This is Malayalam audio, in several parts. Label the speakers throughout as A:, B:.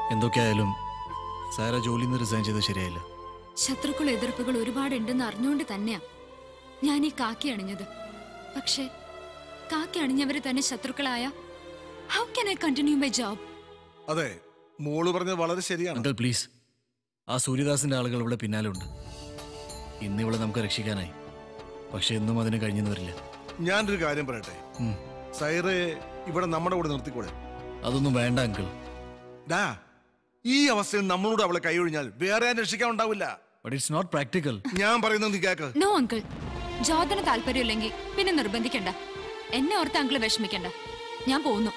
A: എന്തൊക്കെയായാലും സാര ജോലിയിൽ നിന്ന് റിസൈൻ ചെയ്ത് ശരിയായില്ല
B: ശത്രുക്കൾ എതിർപ്പുകൾ ഒരുപാടുണ്ടെന്ന് അറിഞ്ഞുകൊണ്ട് തന്നെയാ ഞാൻ ഈ കാക്കി അണിഞ്ഞത് പക്ഷേ കാക്കി അണിഞ്ഞവര് തന്നെ ശത്രുക്കളായ how can I continue my job
C: അതെ മോള് പറഞ്ഞത് വളരെ ശരിയാണ്
A: അങ്കിൾ പ്ലീസ് ആ സൂര്യദാസിന്റെ ആളുകൾ ഇവിടെ പിന്നാലെ ഉണ്ട് ഇന്ന് ഇവിടെ നമുക്ക് രക്ഷിക്കാനായി പക്ഷെ എന്നും അതിന് കഴിഞ്ഞെന്ന് വരില്ല
C: ഞാനൊരു കാര്യം പറയട്ടെ
A: ഉം.
C: സൈറയെ ഇവിടെ നമ്മുടെ കൂടെ നിർത്തിക്കൂടെ
A: അതൊന്നും വേണ്ട അങ്കിൾ
C: ഡാ ഈ അവസ്ഥയിൽ നമ്മളോട് അവളെ കൈയൊഴിഞ്ഞാൽ വേറെ ആരും രക്ഷിക്കാൻ ഉണ്ടാവില്ല
A: ബട്ട് ഇറ്റ്സ് നോട്ട് പ്രാക്ടിക്കൽ
C: ഞാൻ പറയുന്നത് നീ കേക്ക്
B: നോ അങ്കിൾ ജോർദന് താല്പര്യമില്ലെങ്കിൽ പിന്നെ നിർബന്ധിക്കണ്ട എന്നെ ഓർത്ത് അങ്കിള് വിഷമിക്കണ്ട ഞാൻ പോകുന്നു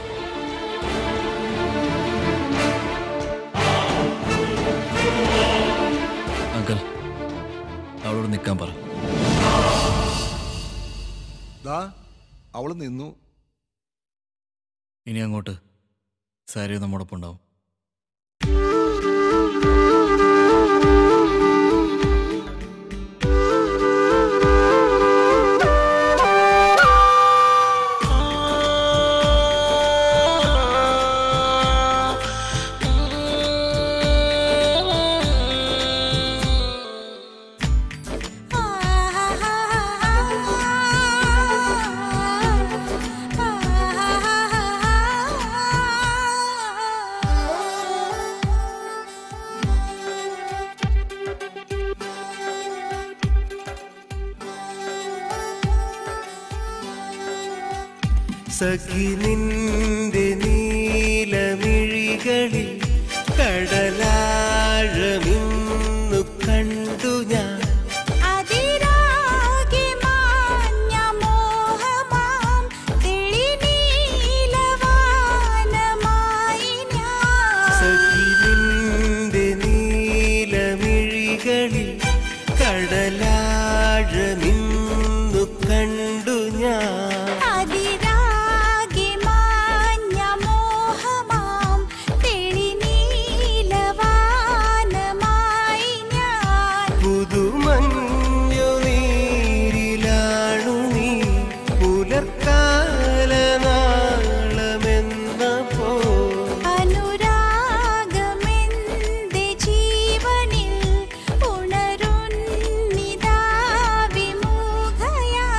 A: അങ്കിൾ അവളോട് നിൽക്കാൻ പറ
C: ദാ അവള് നിന്നു
A: ഇനി അങ്ങോട്ട് സാരി നമ്മോടൊപ്പം ഉണ്ടാവും
D: സഖി നിന്റെ നീലമിഴികളിൽ കടലാഴമിന്നു കണ്ടു ഞാൻ
E: അതിരാകെ മാഞ്ഞ മോഹമാം തെളിനീലവാനമായി ഞാൻ
D: സഖി നിന്റെ നീലമിഴികളിൽ കടലാഴമിന്നു കണ്ടു ഞാൻ
E: അതിരാകെ മാഞ്ഞ മോഹമാം തെളിനീലവാനമായി ഞാൻ
D: പുതുമഞ്ഞു നീരിലാണു നീ പുലർക്കാല നാളമെന്ന പോ
E: അനുരാഗമെന്റെ ജീവനിൽ ഉണരുന്നിതാ വിമുഖയാ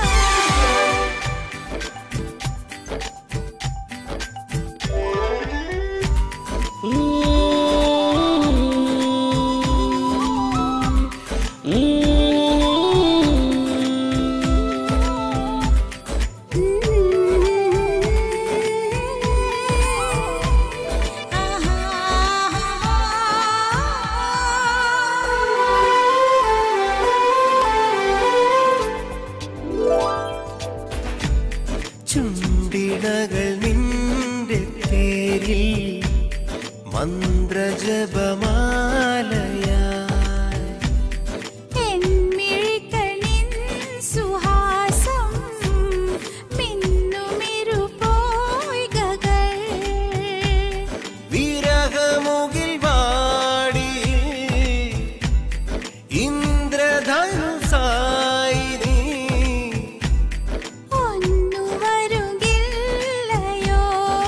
D: ചുണ്ടിണകൾ നിന്റെ പേരിൽ മന്ത്രജപമാലയാ
E: എന്മിഴികളിൻ സുഹാസം മിന്നുമിരുപോയ്കകൾ
D: വിരഹമുകിൽ വാടി ഇന്ദ്രധനുസായി നീ
E: ഒന്നു വരുകില്ലയോ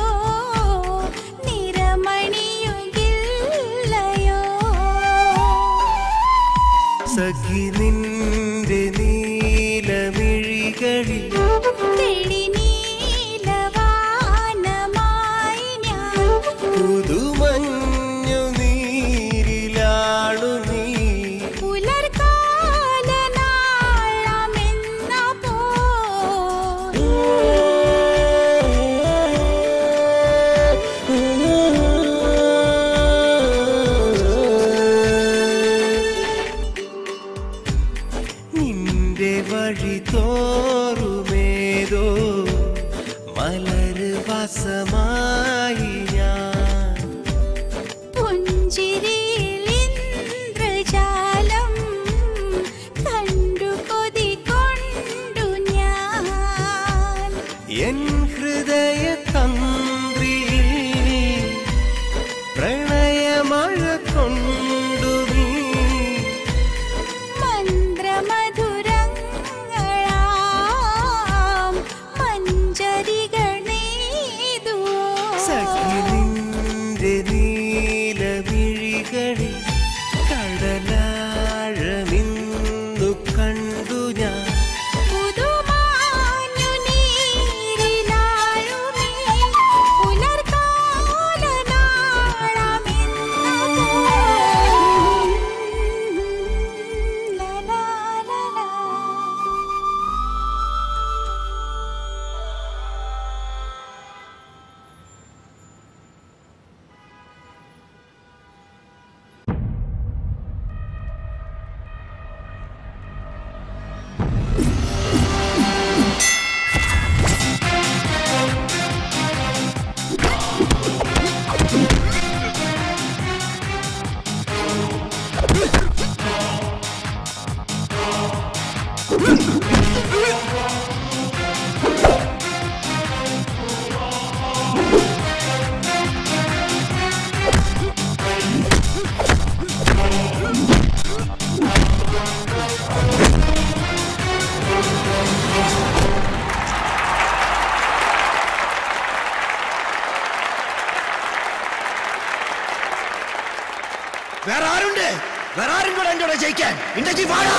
E: നിറമണിയുകില്ലയോ
D: സഖി നിന്റെ നീലമിഴികളിൽ
E: തെളിനീലവാനമായി ഞാൻ
D: പുതുമഞ്ഞു നീരിലാണു നീ
E: പുലർക്കാല നാളമെന്ന പോ
D: നിന്റെ വഴി തോറുമേതോ മലർ വാസമായി ഞാൻ
F: വേറെ ആരുണ്ട് വേറെ ആരും കൂടെ എന്റെ കൂടെ ജയിക്കാൻ ഇണ്ടക്കി വാടാ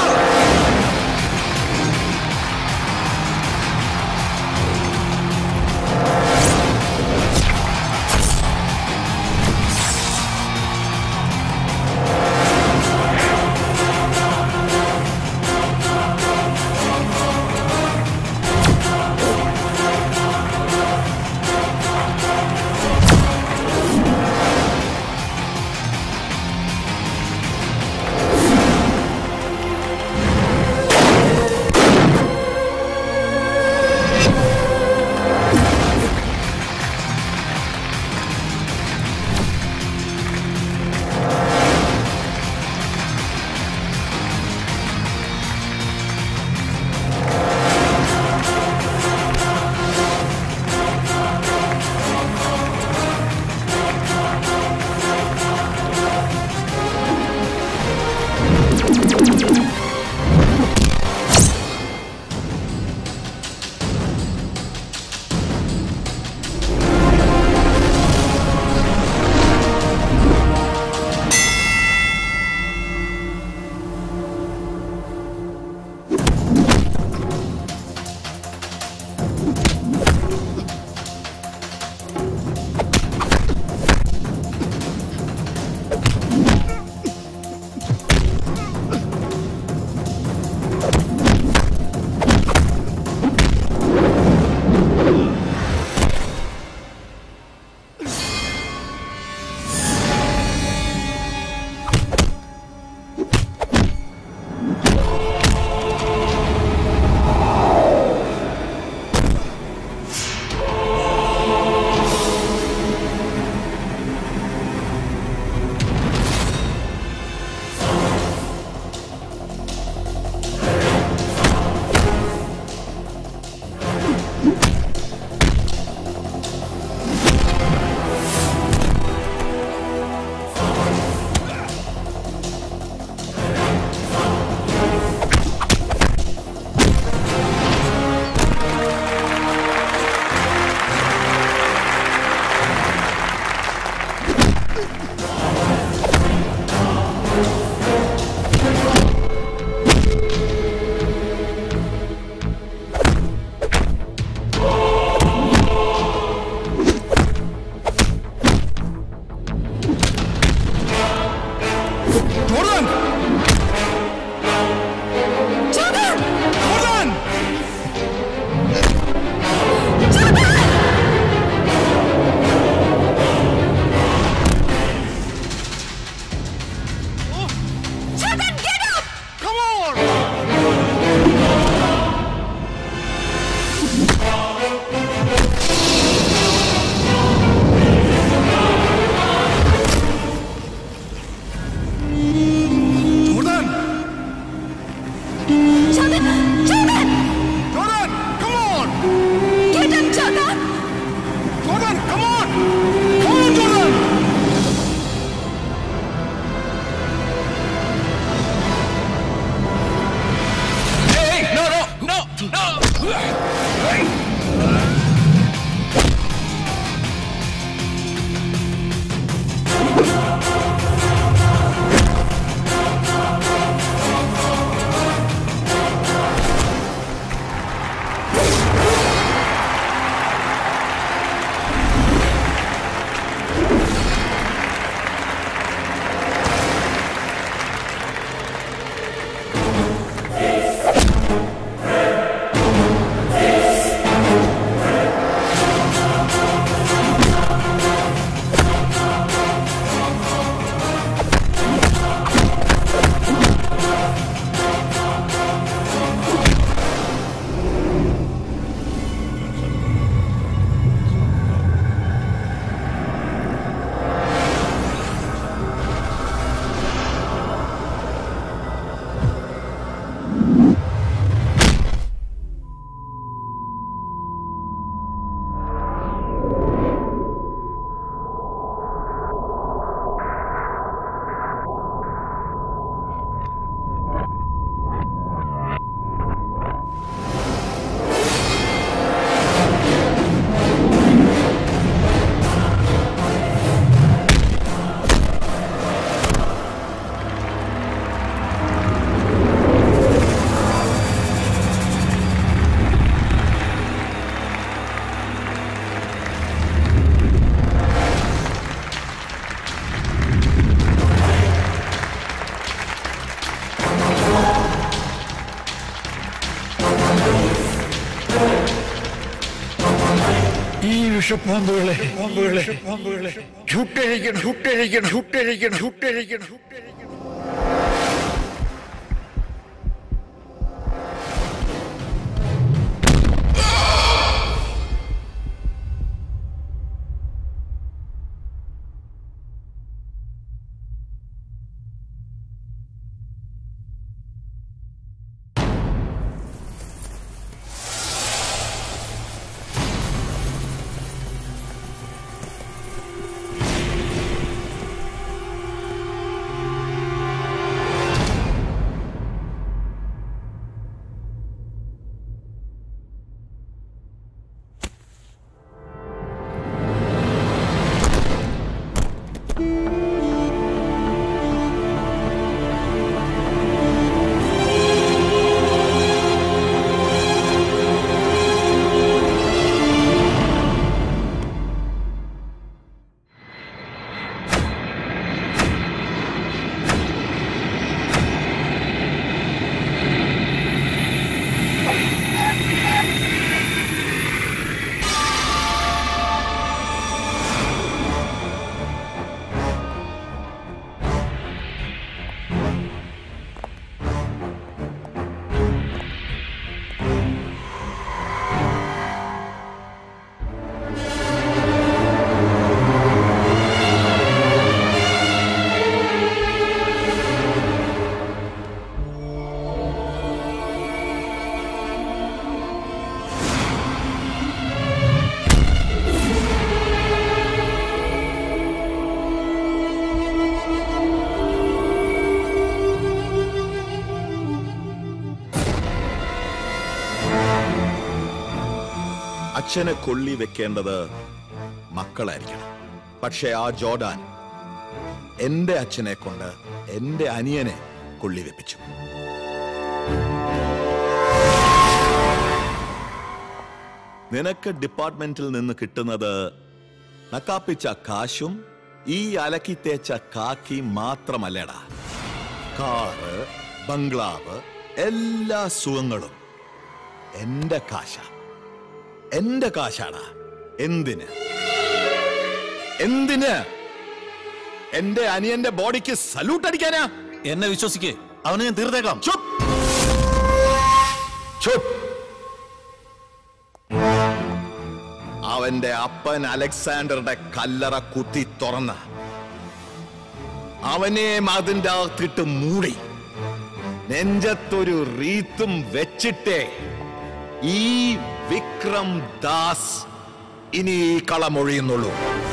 C: Jordan Jordan Come on! Jordan Jordan come on Jordan come on come on Jordan
G: വിഷപ്പാമ്പുകളെ പാമ്പുകളെ പാമ്പുകളെ ചുട്ടഴിക്കണം ചുട്ടഴിക്കണം ചുട്ടഴിക്കണം ചുട്ടഴിക്കണം ചുട്ടഴിക്കണം
H: അച്ഛനെ കൊള്ളി വെക്കേണ്ടത് മക്കളായിരിക്കണം പക്ഷെ ആ ജോർഡാൻ എന്റെ അച്ഛനെ കൊണ്ട് എന്റെ അനിയനെ കൊള്ളി വെപ്പിച്ചു നിനക്ക് ഡിപ്പാർട്ട്മെന്റിൽ നിന്ന് കിട്ടുന്നത് നക്കാപ്പിച്ച കാശും ഈ അലക്കി തേച്ച കാക്കി മാത്രമല്ലടാ കാറ് ബംഗ്ലാവ് എല്ലാ സുഖങ്ങളും എന്റെ കാശ എന്റെ കാശാടാ എന്തിന് എന്തിന് എന്റെ അനിയന്റെ ബോഡിക്ക് സല്യൂട്ട് അടിക്കാനാ
I: എന്നെ വിശ്വസിക്കേ അവനെ ഞാൻ തീർത്തേക്കാം
H: ചുപ് ചുപ് അവന്റെ അപ്പൻ അലക്സാണ്ടറുടെ കല്ലറ കുത്തി തുറന്ന് അവനെ അതിന്റെ അകത്തിട്ട് മൂടി നെഞ്ചത്തൊരു റീത്തും വെച്ചിട്ടേ ഈ വിക്രം ദാസ് ഇനി ഈ കളമൊഴിയുന്നുള്ളൂ